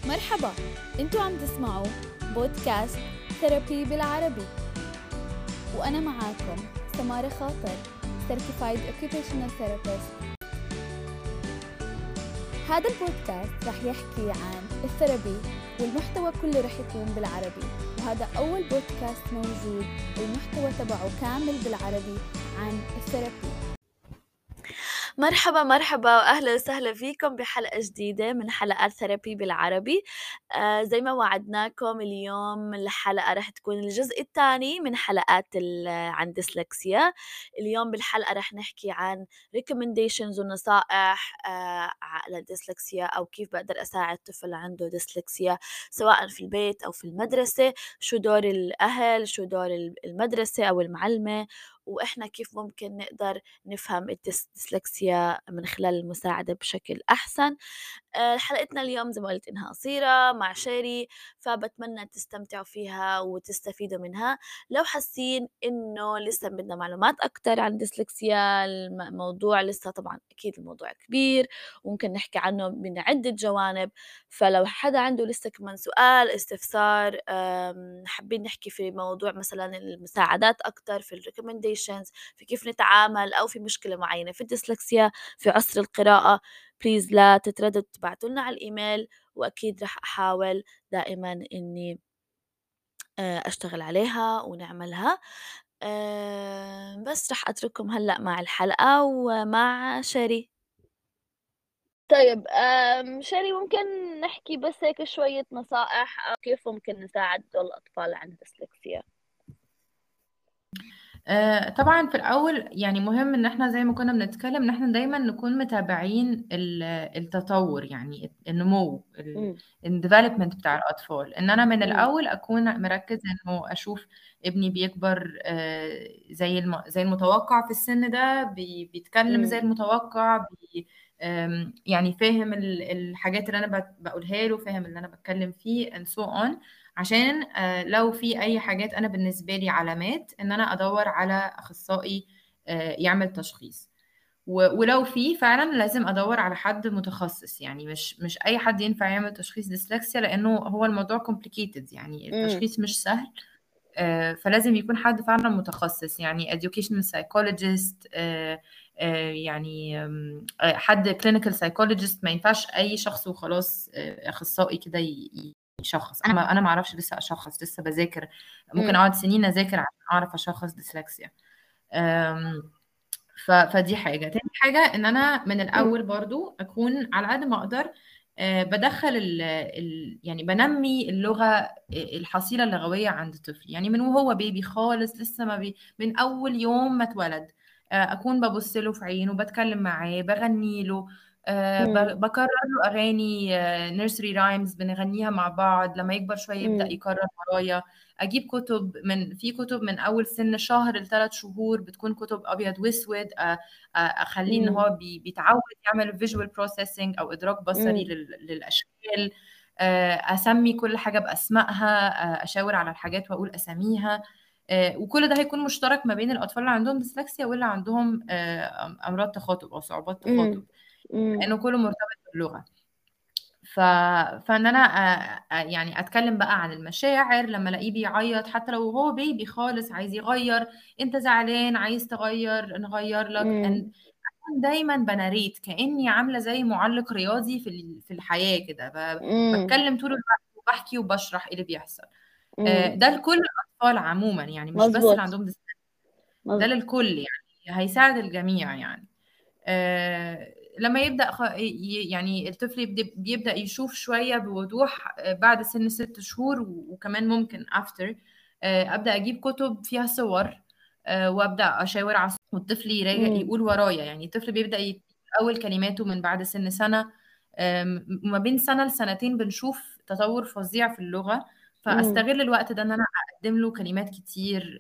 مرحبا انتوا عم تسمعوا بودكاست ثيرابي بالعربي وانا معاكم سمارة خاطر Certified Occupational Therapist هذا البودكاست رح يحكي عن الثيرابي والمحتوى كله رح يكون بالعربي وهذا أول بودكاست موجود والمحتوى تبعه كامل بالعربي عن الثيرابي مرحبا مرحبا واهلا وسهلا فيكم بحلقه جديده من حلقات ثيرابي بالعربي آه زي ما وعدناكم اليوم الحلقه رح تكون الجزء الثاني من حلقات عن ديسلكسيا اليوم بالحلقه رح نحكي عن ريكومنديشنز ونصائح آه للديسلكسيا او كيف بقدر اساعد طفل عنده ديسلكسيا سواء في البيت او في المدرسه شو دور الاهل شو دور المدرسه او المعلمه وإحنا كيف ممكن نقدر نفهم الديسلكسيا من خلال المساعدة بشكل أحسن آه، حلقتنا اليوم زي ما قلت إنها قصيرة مع شيري فبتمنى تستمتعوا فيها وتستفيدوا منها لو حاسين إنه لسه بدنا معلومات أكتر عن الديسلكسيا الموضوع لسه طبعا أكيد الموضوع كبير وممكن نحكي عنه من عدة جوانب فلو حدا عنده لسه كمان سؤال استفسار حابين نحكي في موضوع مثلا المساعدات أكتر في الريكومنديشنز في كيف نتعامل أو في مشكلة معينة في الديسلكسيا في عسر القراءة بليز لا تترددوا تبعتوا لنا على الإيميل وأكيد رح أحاول دائما إني آه، أشتغل عليها ونعملها آه، بس رح أترككم هلأ مع الحلقة ومع شيري طيب شيري ممكن نحكي بس هيك شوية نصائح كيف ممكن نساعد الأطفال عند الديسلكسيا آه، طبعا في الأول يعني مهم إن احنا زي ما كنا بنتكلم إن احنا دايما نكون متابعين التطور يعني النمو الديفلوبمنت بتاع الأطفال إن أنا من الأول أكون مركز إنه أشوف ابني بيكبر آه، زي الم... زي المتوقع في السن ده بي... بيتكلم زي المتوقع بي... يعني فاهم الحاجات اللي أنا بقولها له فاهم اللي أنا بتكلم فيه and so on عشان آه، لو في اي حاجات انا بالنسبه لي علامات ان انا ادور على اخصائي آه، يعمل تشخيص ولو في فعلا لازم ادور على حد متخصص يعني مش مش اي حد ينفع يعمل تشخيص ديسلكسيا لانه هو الموضوع complicated يعني التشخيص مش سهل آه، فلازم يكون حد فعلا متخصص يعني educational psychologist يعني حد clinical psychologist ما ينفعش اي شخص وخلاص اخصائي كده يشخص انا انا ما اعرفش لسه اشخص لسه بذاكر ممكن اقعد سنين اذاكر عشان اعرف اشخص ديسلكسيا فدي حاجه تاني حاجه ان انا من الاول برضو اكون على قد ما اقدر آه، بدخل ال ال يعني بنمي اللغه الحصيله اللغويه عند الطفل يعني من وهو بيبي خالص لسه ما بي من اول يوم ما اتولد آه، اكون ببص له في عينه بتكلم معاه بغني له آه، بكرر له اغاني نيرسري رايمز بنغنيها مع بعض لما يكبر شويه يبدا يكرر ورايا اجيب كتب من في كتب من اول سن شهر لثلاث شهور بتكون كتب ابيض واسود اخليه ان هو بيتعود يعمل فيجوال بروسيسنج او ادراك بصري للاشكال آه، اسمي كل حاجه باسمائها آه، اشاور على الحاجات واقول اساميها وكل ده هيكون مشترك ما بين الاطفال اللي عندهم ديسلكسيا واللي عندهم امراض تخاطب او صعوبات تخاطب لانه كله مرتبط باللغه ف... فان انا أ... يعني اتكلم بقى عن المشاعر لما الاقيه بيعيط حتى لو هو بيبي خالص عايز يغير انت زعلان عايز تغير نغير لك أن... دايما بناريت كاني عامله زي معلق رياضي في في الحياه كده ب... بتكلم طول الوقت وبحكي وبشرح ايه اللي بيحصل آه ده لكل الاطفال عموما يعني مش مزبوط. بس اللي عندهم ده للكل يعني هيساعد الجميع يعني آه لما يبدا يعني الطفل بيبدا يشوف شويه بوضوح آه، بعد سن ست شهور وكمان ممكن افتر آه، ابدا اجيب كتب فيها صور آه، وابدا اشاور على والطفل يراجع يقول ورايا يعني الطفل بيبدا اول كلماته من بعد سن سنه ما بين سنه لسنتين بنشوف تطور فظيع في اللغه فاستغل الوقت ده ان انا اقدم له كلمات كتير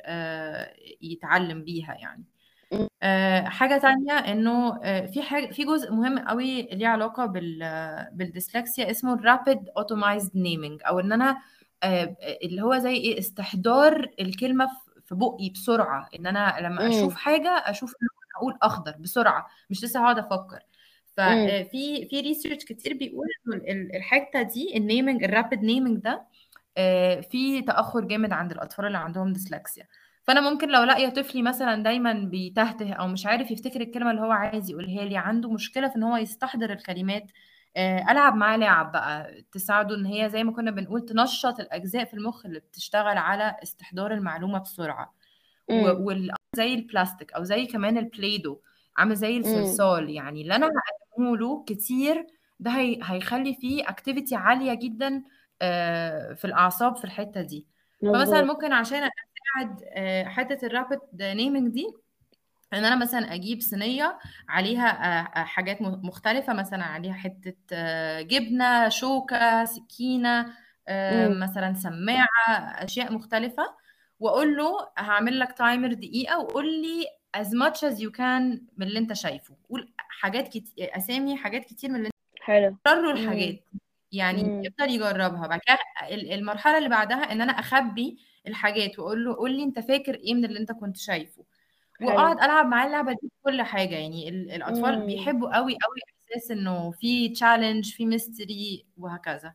يتعلم بيها يعني آه، حاجة تانية إنه آه، في حاجة في جزء مهم قوي ليه علاقة بال بالديسلكسيا اسمه الرابيد اوتومايزد نيمينج أو إن أنا آه، اللي هو زي إيه استحضار الكلمة في بقي بسرعة إن أنا لما أشوف حاجة أشوف أقول أخضر بسرعة مش لسه هقعد أفكر ففي في ريسيرش كتير بيقول انه الحته دي النيمنج الرابid نيمنج ده آه، في تاخر جامد عند الاطفال اللي عندهم ديسلكسيا فانا ممكن لو لاقيه طفلي مثلا دايما بيتهته او مش عارف يفتكر الكلمه اللي هو عايز يقولها لي عنده مشكله في ان هو يستحضر الكلمات آه، العب معاه لعب بقى تساعده ان هي زي ما كنا بنقول تنشط الاجزاء في المخ اللي بتشتغل على استحضار المعلومه بسرعه وال زي البلاستيك او زي كمان البلايدو عامل زي الصلصال يعني اللي انا هقدمه له كتير ده هي... هيخلي فيه اكتيفيتي عاليه جدا آه، في الاعصاب في الحته دي فمثلا ممكن عشان اساعد آه، حته الرابid نيمنج دي ان انا مثلا اجيب صينيه عليها آه، حاجات مختلفه مثلا عليها حته جبنه شوكه سكينه مثلا سماعه اشياء مختلفه واقول له هعمل لك تايمر دقيقه وقول لي as much as you can من اللي انت شايفه قول حاجات كتير اسامي حاجات كتير من اللي انت حلو قرروا الحاجات يعني مم. يفضل يجربها بعد كده المرحله اللي بعدها ان انا اخبي الحاجات واقول له قول لي انت فاكر ايه من اللي انت كنت شايفه واقعد العب معاه اللعبه دي كل حاجه يعني الاطفال مم. بيحبوا قوي قوي احساس انه في تشالنج في ميستري وهكذا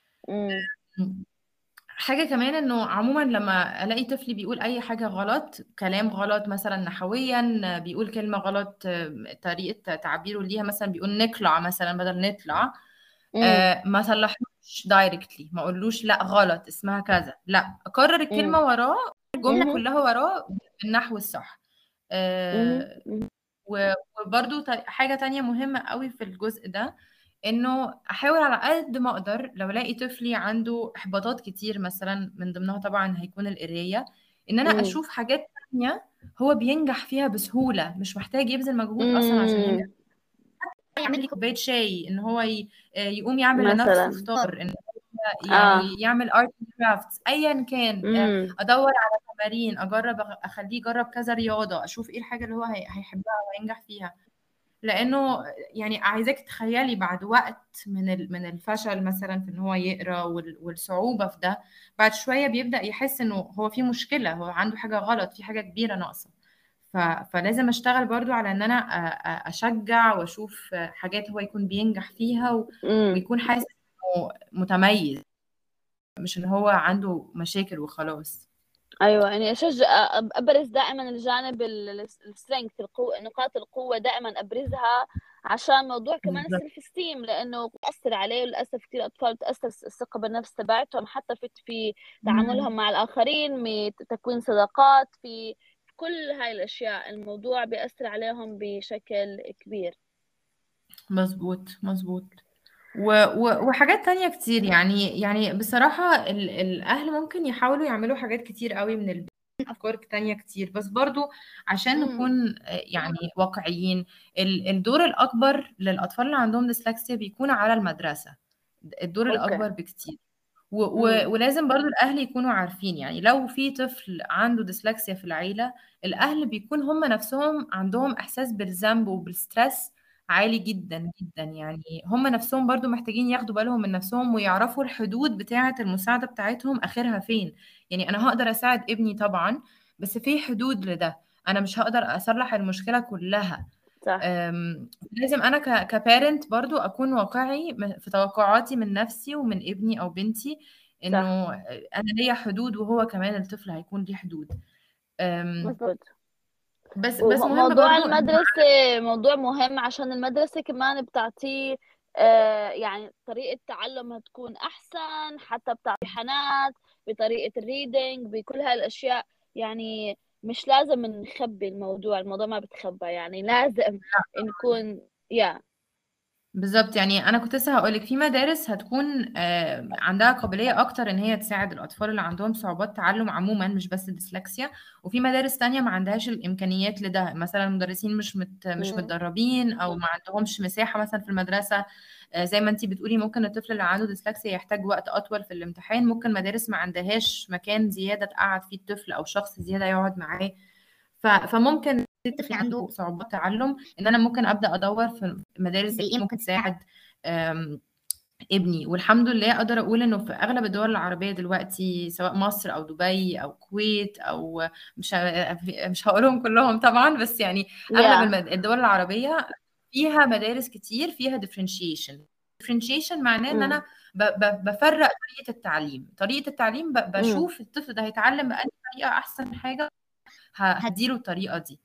مم. حاجة كمان انه عموما لما الاقي طفلي بيقول اي حاجة غلط كلام غلط مثلا نحويا بيقول كلمة غلط طريقة تعبيره ليها مثلا بيقول نقلع مثلا بدل نطلع آه ما صلحوش دايركتلي ما اقولوش لا غلط اسمها كذا لا اكرر الكلمة وراه الجملة كلها وراه بالنحو الصح آه وبرده حاجة تانية مهمة قوي في الجزء ده انه احاول على قد ما اقدر لو الاقي طفلي عنده احباطات كتير مثلا من ضمنها طبعا هيكون القرايه ان انا اشوف حاجات تانية هو بينجح فيها بسهوله مش محتاج يبذل مجهود اصلا عشان ينجح يعمل لي كوبايه شاي ان هو يقوم يعمل لنفسه فطار ان يعني آه. يعمل ارت كرافتس ايا كان مم. ادور على تمارين اجرب اخليه يجرب كذا رياضه اشوف ايه الحاجه اللي هو هيحبها وهينجح فيها لانه يعني عايزاك تخيلي بعد وقت من من الفشل مثلا في ان هو يقرا والصعوبه في ده بعد شويه بيبدا يحس انه هو في مشكله هو عنده حاجه غلط في حاجه كبيره ناقصه فلازم اشتغل برضو على ان انا اشجع واشوف حاجات هو يكون بينجح فيها ويكون حاسس انه متميز مش ان هو عنده مشاكل وخلاص ايوه يعني اشجع ابرز دائما الجانب السترينث القوه نقاط القوه دائما ابرزها عشان موضوع كمان السلف ستيم لانه بتاثر عليه وللاسف كثير اطفال بتاثر الثقه بالنفس تبعتهم حتى في في تعاملهم مع الاخرين في تكوين صداقات في كل هاي الاشياء الموضوع بياثر عليهم بشكل كبير مزبوط مزبوط وحاجات تانية كتير يعني يعني بصراحة الأهل ممكن يحاولوا يعملوا حاجات كتير قوي من البيت أفكار تانية كتير بس برضو عشان نكون يعني واقعيين الدور الأكبر للأطفال اللي عندهم ديسلكسيا بيكون على المدرسة الدور أوكي. الأكبر بكتير و و ولازم برضو الأهل يكونوا عارفين يعني لو في طفل عنده ديسلكسيا في العيلة الأهل بيكون هم نفسهم عندهم إحساس بالذنب وبالستريس عالي جدا جدا يعني هم نفسهم برضو محتاجين ياخدوا بالهم من نفسهم ويعرفوا الحدود بتاعة المساعدة بتاعتهم آخرها فين يعني أنا هقدر أساعد ابني طبعا بس في حدود لده أنا مش هقدر أصلح المشكلة كلها صح. لازم أنا كبارنت برضو أكون واقعي في توقعاتي من نفسي ومن ابني أو بنتي إنه أنا ليا حدود وهو كمان الطفل هيكون ليه حدود مظبوط بس بس مهم موضوع المدرسة موضوع مهم عشان المدرسة كمان بتعطيه آه يعني طريقة تعلم تكون أحسن حتى بتعطي امتحانات بطريقة الريدنج بكل هالأشياء يعني مش لازم نخبي الموضوع الموضوع ما بتخبى يعني لازم نكون يا بالظبط يعني انا كنت لسه هقول لك في مدارس هتكون آه، عندها قابليه اكتر ان هي تساعد الاطفال اللي عندهم صعوبات تعلم عموما مش بس الديسلكسيا وفي مدارس تانية ما عندهاش الامكانيات لده مثلا المدرسين مش مت مش متدربين او ما عندهمش مساحه مثلا في المدرسه آه، زي ما انت بتقولي ممكن الطفل اللي عنده ديسلكسيا يحتاج وقت اطول في الامتحان ممكن مدارس ما عندهاش مكان زياده تقعد فيه الطفل او شخص زياده يقعد معاه فممكن الطفل عنده صعوبات تعلم ان انا ممكن ابدا ادور في مدارس زي ايه ممكن تساعد ابني والحمد لله اقدر اقول انه في اغلب الدول العربيه دلوقتي سواء مصر او دبي او الكويت او مش مش هقولهم كلهم طبعا بس يعني اغلب yeah. الدول العربيه فيها مدارس كتير فيها differentiation differentiation معناه ان إمم. انا ب ب بافرّق طريقة التعليم، طريقة التعليم ب إمم. باشوف الطفل ده هيتعلم بأنهي طريقة أحسن حاجة ه هادّي له الطريقة دي.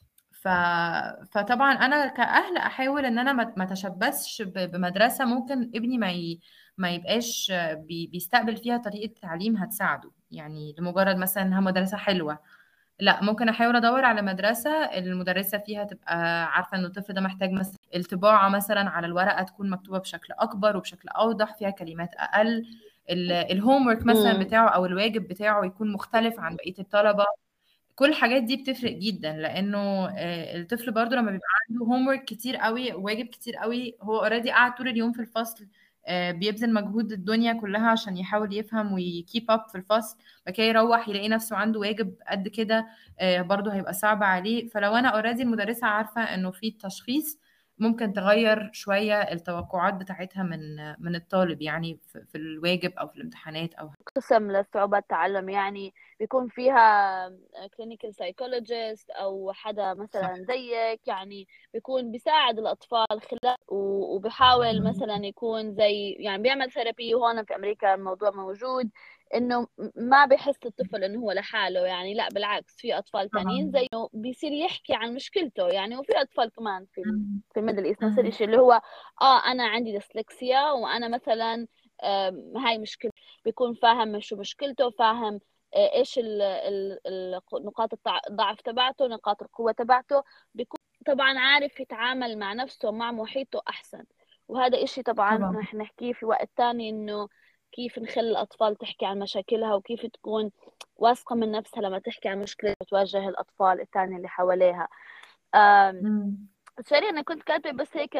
ف فطبعًا أنا كأهل أحاول إن أنا ما ما اتشبّثش ب بمدرسة ممكن ابني ما ي ما يبقاش بي بيستقبل فيها طريقة تعليم هتساعده، يعني لمجرد مثلًا إنها مدرسة حلوة، لأ ممكن أحاول أدوّر على مدرسة المُدرسة فيها تبقى عارفة إن الطفل ده محتاج مثلًا الطباعة مثلًا على الورقة تكون مكتوبة بشكل أكبر وبشكل أوضح، فيها كلمات أقل، ال الhomework مثلًا إمم. بتاعه أو الواجب بتاعه يكون مختلف عن بقية الطلبة، كل الحاجات دي بتفرق جدًا، لإنه آآ الطفل برضه لمّا بيبقى عنده homework كتير أوي، واجب كتير أوي، هو already قعد طول اليوم في الفصل آآ بيبذل مجهود الدنيا كلّها عشان يحاول يفهم ويkeep up في الفصل، بعد كده يروّح يلاقي نفسه عنده واجب قد كده آآ برضه هيبقى صعب عليه، فلو أنا already المُدرسة عارفة إنه في تشخيص، ممكن تغيّر شوية التوقعات بتاعتها من من الطالب يعني في في الواجب أو في الامتحانات أو قسم لصعوبات التعلم يعني بيكون فيها clinical psychologist أو حدا صح. مثلًا زيِّك يعني بيكون بيساعد الأطفال خلال و وبيحاول إمم. مثلًا يكون زي يعني بيعمل therapy وهون في أمريكا الموضوع موجود، إنه م ما بيحس الطفل إنه هو لحاله يعني لأ بالعكس في أطفال تانيين طبعًا. زيه بيصير يحكي عن مشكلته يعني وفي أطفال كمان في ال إمم. في الmiddle east نفس إمم. الإشي اللي هو آه أنا عندي dyslexia وأنا مثلًا آمم هاي مشكلتي، بيكون فاهم شو مشكلته، فاهم آآ إيش ال ال ال نقاط الضع الضعف تبعته، نقاط القوة تبعته، بيكون طبعًا عارف يتعامل مع نفسه ومع محيطه أحسن، وهذا إشي طبعًا طبعًا. رح نحكيه في وقت تاني إنه كيف نخلي الأطفال تحكي عن مشاكلها وكيف تكون واثقة من نفسها لمّا تحكي عن مشكلة وتواجه الأطفال التانية اللي حواليها. آمم إمم. سوري أنا كنت كاتبة بس هيك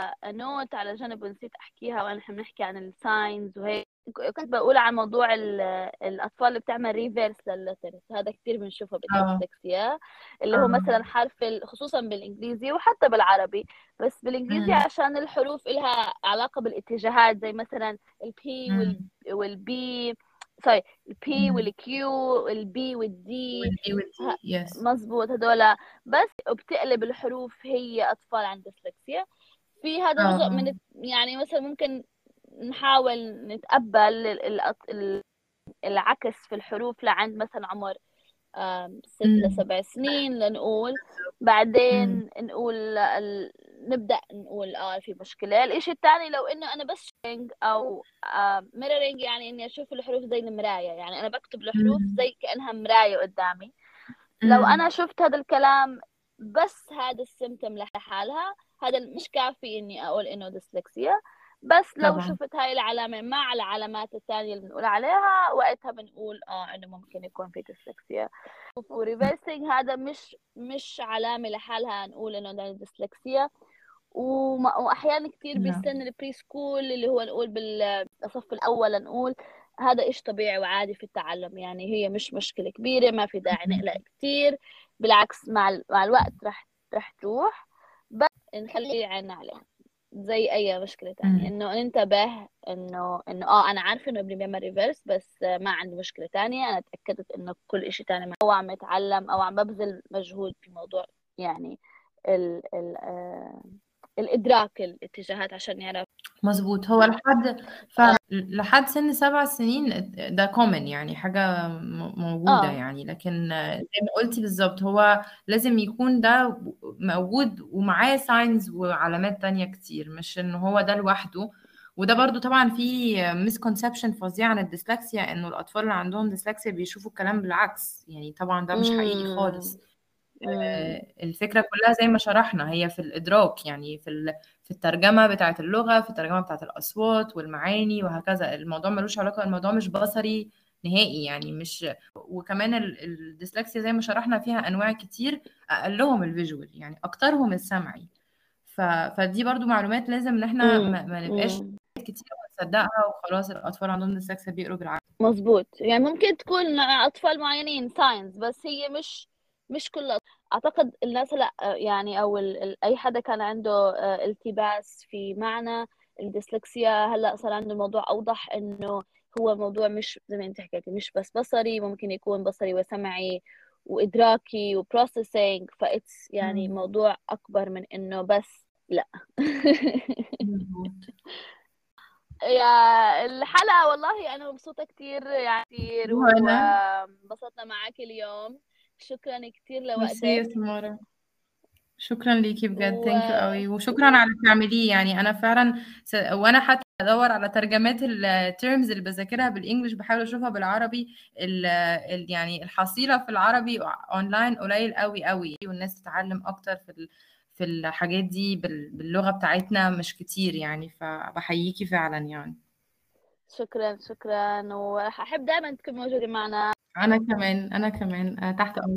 note على جنب ونسيت أحكيها وإحنا بنحكي عن الsigns وهيك، ك كنت باقول عن موضوع ال الأطفال اللي بتعمل reverse للletters هذا كتير بنشوفه آه. بالdyslexia اللي هو آه. مثلًا حرف ال خصوصًا بالإنجليزي وحتى بالعربي، بس بالإنجليزي إمم. عشان الحروف إلها علاقة بالاتجاهات زي مثلًا الP وال إمم. والB sorry الP إمم. والQ والB والD والA والD ه yes. مضبوط هدول بس وبتقلب الحروف هي أطفال عند dyslexia في هذا جزء من آه. الت يعني مثلًا ممكن نحاول نتقبل ال الأط ال العكس في الحروف لعند مثلًا عمر آمم 6 إمم. ل7 سنين لنقول، بالضبط. إمم. بعدين نقول ال نبدأ نقول آه في مشكلة، الإشي التاني لو إنه أنا بس shading أو آآ mirroring يعني إني أشوف الحروف زي المراية، يعني أنا باكتب الحروف إمم. زي كأنها مراية قدامي، لو إمم. أنا شُفت هذا الكلام بس هذا الsymptom لحالها، هذا مش كافي إني أقول إنه dyslexia، بس لو طبعًا. شُفت هاي العلامة مع العلامات التانية اللي بنقول عليها، وقتها بنقول آه إنه ممكن يكون في dyslexia وreversing هذا مش مش علامة لحالها نقول إنه ده dyslexia وم وأحيانًا كتير نعم. بسن الpreschool اللي هو نقول بال الصف الأول لنقول هذا إشي طبيعي وعادي في التعلم، يعني هي مش مشكلة كبيرة ما في داعي إمم. نقلق كتير، بالعكس مع ال مع الوقت رح رح تروح، بس نخلي عيننا عليها زي أي مشكلة تانية، إمم. إنه ننتبه إنه إنه آه أنا عارفة إنه ابني بيعمل reverse بس ما عندي مشكلة تانية، أنا اتأكدت إنه كل إشي تاني أو عم يتعلم أو عم بابذل مجهود في موضوع يعني ال ال آآ الإدراك الاتجاهات عشان يعرف مضبوط، هو لحد فعلًا لحد سن 7 سنين ده common يعني حاجة م موجودة آه. يعني، لكن زي ما قُلتِ بالضبط، هو لازم يكون ده ب موجود ومعاه signs وعلامات تانية كتير، مش إن هو ده لوحده، وده برضه طبعًا في misconception فظيع عن الdyslexia إنه الأطفال اللي عندهم dyslexia بيشوفوا الكلام بالعكس، يعني طبعًا ده مش حقيقي إمم. خالص. إمم. آآ الفكرة كلّها زي ما شرحنا، هي في الإدراك، يعني في ال في الترجمة بتاعة اللغة، في الترجمة بتاعة الأصوات والمعاني وهكذا، الموضوع ما لوش علاقة الموضوع مش بصري نهائي يعني مش وكمان ال الdyslexia زي ما شرحنا فيها أنواع كتير، أقلهم الvisual يعني أكترهم السمعي، ف فدي برضه معلومات لازم إن إحنا إمم. ما ما نبقاش إمم. كتير ونصدقها وخلاص الأطفال عندهم dyslexia بيقروا بالعقل. مضبوط، يعني ممكن تكون مع أطفال معينين signs بس هي مش مش كل الأط أعتقد الناس هلأ يعني أو ال ال أي حدا كان عنده آآ التباس في معنى الdyslexia هلأ صار عنده الموضوع أوضح إنه هو الموضوع مش زي ما أنتِ حكيتِ مش بس بصري، ممكن يكون بصري وسمعي وإدراكي وprocessing فit's يعني إمم. موضوع أكبر من إنه بس لا مظبوط يا الحلقة والله أنا مبسوطة كتير يعني كتير وأنا وانبسطنا معك اليوم شكرا كتير ميرسي يا لوقتك سمارة شكرا ليكي بجد و ثانك يو قوي وشكرا على اللي بتعمليه يعني انا فعلا س... وانا حتى بدور على ترجمات التيرمز اللي بذاكرها بالانجلش بحاول اشوفها بالعربي ال... ال... يعني الحصيله في العربي اونلاين قليل قوي قوي والناس تتعلم اكتر في ال... في الحاجات دي بال... باللغه بتاعتنا مش كتير يعني فبحييكي فعلا يعني شكرا شكرا وأحب دائما تكون موجودة معنا انا كمان انا كمان آه، تحت امرك